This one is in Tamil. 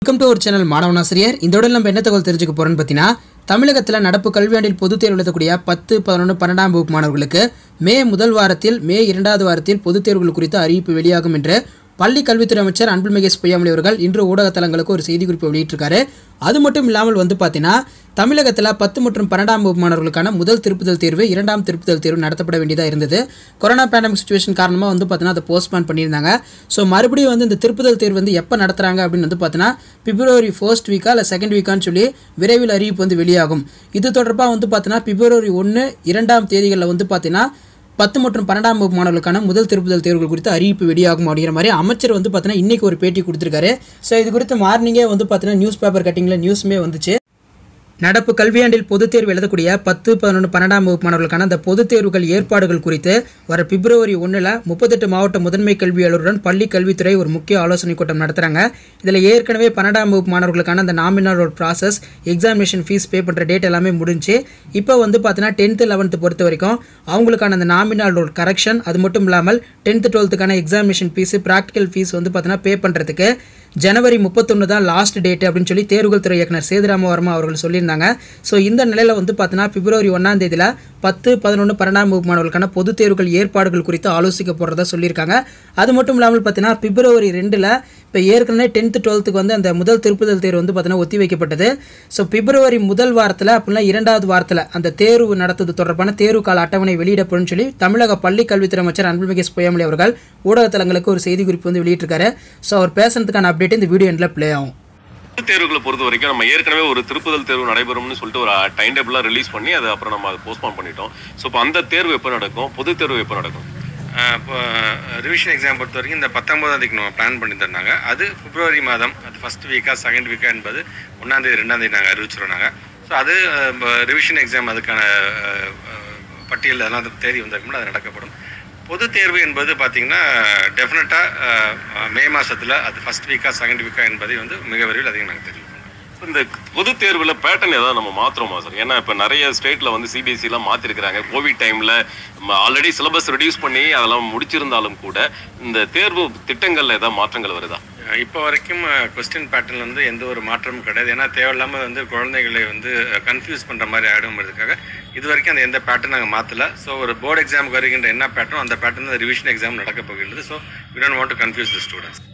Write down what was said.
வெல்கம் டு ஒரு சேனல் மாணவனாசிரியர் இந்த உடல் நம்ம என்ன தகவல் தெரிஞ்சுக்க போறோம்னு பார்த்தீங்கன்னா தமிழகத்தில் நடப்பு கல்வியாண்டில் பொதுத் தேர்வு எழுதக்கூடிய பத்து பதினொன்று பன்னெண்டாம் வகுப்பு மாணவர்களுக்கு மே முதல் வாரத்தில் மே இரண்டாவது வாரத்தில் பொதுத் தேர்வுகள் குறித்த அறிவிப்பு வெளியாகும் என்று பள்ளி கல்வித்துறை அமைச்சர் அன்பில் மகேஷ் பொய்யாமொழி அவர்கள் இன்று ஊடகத்தலங்களுக்கு ஒரு செய்திக்குறிப்பு வெளியிட்டிருக்காரு அது மட்டும் இல்லாமல் வந்து பார்த்தீங்கன்னா தமிழகத்தில் பத்து மற்றும் பன்னெண்டாம் வகுப்பு மாணவர்களுக்கான முதல் திருப்புதல் தேர்வு இரண்டாம் திருப்புதல் தேர்வு நடத்தப்பட வேண்டியதாக இருந்தது கொரோனா பேண்டமிக் சுச்சுவேஷன் காரணமாக வந்து பார்த்தீங்கன்னா அதை போஸ்ட்பான் பண்ணியிருந்தாங்க ஸோ மறுபடியும் வந்து இந்த திருப்புதல் தேர்வு வந்து எப்போ நடத்துகிறாங்க அப்படின்னு வந்து பார்த்தீங்கன்னா பிப்ரவரி ஃபர்ஸ்ட் வீக்கா இல்லை செகண்ட் வீக்கான்னு சொல்லி விரைவில் அறிவிப்பு வந்து வெளியாகும் இது தொடர்பாக வந்து பார்த்தீங்கன்னா பிப்ரவரி ஒன்று இரண்டாம் தேதிகளில் வந்து பார்த்தீங்கன்னா பத்து மற்றும் பன்னெண்டாம் வகுப்பு மாணவர்களுக்கான முதல் திருப்புதல் தேர்வுகள் குறித்து அறிவிப்பு வெளியாகும் அப்படிங்கிற மாதிரி அமைச்சர் வந்து பார்த்தீங்கன்னா இன்றைக்கி ஒரு பேட்டி கொடுத்துருக்காரு ஸோ இது குறித்து மார்னிங்கே வந்து பார்த்தீங்கன்னா நியூஸ் பேப்பர் கட்டிங்கில் நியூஸுமே வந்துச்சு நடப்பு கல்வியாண்டில் பொதுத் தேர்வு எழுதக்கூடிய பத்து பதினொன்று பன்னெண்டாம் வகுப்பு மாணவர்களுக்கான அந்த பொதுத் தேர்வுகள் ஏற்பாடுகள் குறித்து வர பிப்ரவரி ஒன்றில் முப்பத்தெட்டு மாவட்ட முதன்மை கல்வியாளருடன் பள்ளி கல்வித்துறை ஒரு முக்கிய ஆலோசனை கூட்டம் நடத்துகிறாங்க இதில் ஏற்கனவே பன்னெண்டாம் வகுப்பு மாணவர்களுக்கான அந்த nominal process examination fees pay பண்ணுற டேட் எல்லாமே முடிஞ்சு இப்போ வந்து பார்த்தீங்கன்னா டென்த்து லெவன்த்து பொறுத்த வரைக்கும் அவங்களுக்கான அந்த நாமினல் ரோல் கரெக்ஷன் அது மட்டும் இல்லாமல் டென்த்து டுவெல்த்துக்கான எக்ஸாமினேஷன் ஃபீஸு ப்ராக்டிக்கல் ஃபீஸ் வந்து பார்த்தீங்கன்னா பே பண்ணுறதுக்கு ஜனவரி முப்பத்தொன்று தான் லாஸ்ட் டேட் அப்படின்னு சொல்லி தேர்வுகள் துறை இயக்குனர் சேதுராமவர்மா அவர்கள் சொல்லியிருந்தாங்க ஸோ இந்த நிலையில் வந்து பார்த்தீங்கன்னா பிப்ரவரி ஒன்றாம் தேதியில் பத்து பதினொன்று பன்னெண்டாம் வகுப்பு மாணவர்களுக்கான பொதுத் தேர்வுகள் ஏற்பாடுகள் குறித்து ஆலோசிக்க போகிறதா சொல்லியிருக்காங்க அது மட்டும் இல்லாமல் பார்த்தீங்கன்னா பிப்ரவரி ரெண்டில் இப்போ ஏற்கனவே டென்த்து டுவெல்த்துக்கு வந்து அந்த முதல் திருப்புதல் தேர்வு வந்து பார்த்தீங்கன்னா ஒத்தி வைக்கப்பட்டது ஸோ பிப்ரவரி முதல் வாரத்தில் அப்படின்னா இரண்டாவது வாரத்தில் அந்த தேர்வு நடத்துவது தொடர்பான தேர்வு கால அட்டவணை வெளியிடப்படும் சொல்லி தமிழக பள்ளி கல்வித்துறை அமைச்சர் அன்பில் மகேஷ் பொய்யாமொழி அவர்கள் ஊடகத்தலங்களுக்கு ஒரு செய்தி குறிப்பு வந்து வெளியிட்டிருக்காரு ஸோ அவர் பேசுறதுக்கான அப்டேட் இந்த வீடியோ எண்டில் ப்ளே ஆகும் பொதுத் தேர்வுகளை பொறுத்த வரைக்கும் நம்ம ஏற்கனவே ஒரு திருப்புதல் தேர்வு நடைபெறும்னு சொல்லிட்டு ஒரு டைம் டேபிளாக ரிலீஸ் பண்ணி அதை அப்புறம் நம்ம அதை போஸ்ட்பான் பண்ணிட்டோம் ஸோ இப்போ அந்த தேர்வு எப்போ நடக்கும் பொதுத் தேர்வு எப்போ நடக்கும் ஆஹ் இப்போ ரிவிஷன் எக்ஸாம் பொறுத்த வரைக்கும் இந்த பத்தொன்பதாம் தேதிக்கு நம்ம பிளான் பண்ணி தந்தாங்க அது பிப்ரவரி மாதம் அது ஃபர்ஸ்ட் வீக்கா செகண்ட் வீக்கா என்பது ஒன்றாம் தேதி ரெண்டாம் தேதி நாங்கள் அறிவிச்சிரோம் நாங்கள் ஸோ அது ரிவிஷன் எக்ஸாம் அதுக்கான ஆஹ், ஆஹ், பட்டியல் அதெல்லாம் அந்த தேதி வந்திருக்கும்போது அது நடக்கப்படும் பொது தேர்வு என்பது பார்த்தீங்கன்னா டெஃபினட்டாக மே மாதத்தில் அது ஃபர்ஸ்ட் வீக்கா செகண்ட் வீக்கா என்பதை வந்து மிக விரைவில் அதிகம் நாங்கள் தெரிவிப்போம் இப்ப இந்த பொதுத் தேர்வில் பேட்டர்ன் ஏதாவது நம்ம மாத்துறோமா சார் ஏன்னா இப்போ நிறைய ஸ்டேட்டில் வந்து சிபிஎஸ்சிலாம் மாற்றிருக்கிறாங்க கோவிட் டைமில் ஆல்ரெடி சிலபஸ் ரெடியூஸ் பண்ணி அதெல்லாம் முடிச்சிருந்தாலும் கூட இந்த தேர்வு திட்டங்களில் ஏதாவது மாற்றங்கள் வருதா அஹ் இப்போ வரைக்கும் கொஸ்டின் பேட்டர்ன் வந்து எந்த ஒரு மாற்றமும் கிடையாது ஏன்னா தேவையில்லாமல் வந்து குழந்தைகளை வந்து கன்ஃபியூஸ் பண்ணுற மாதிரி ஆகிடும்ன்றதுக்காக இது வரைக்கும் அந்த எந்த பேட்டர்ன் நாங்கள் மாற்றல ஸோ ஒரு போர்டு எக்ஸாமுக்கு வருகின்ற என்ன பேட்டர்னோ அந்த பேட்டர்ன் தான் ரிவிஷன் எக்ஸாம் நடக்க போகின்றது so we don't want to confuse the students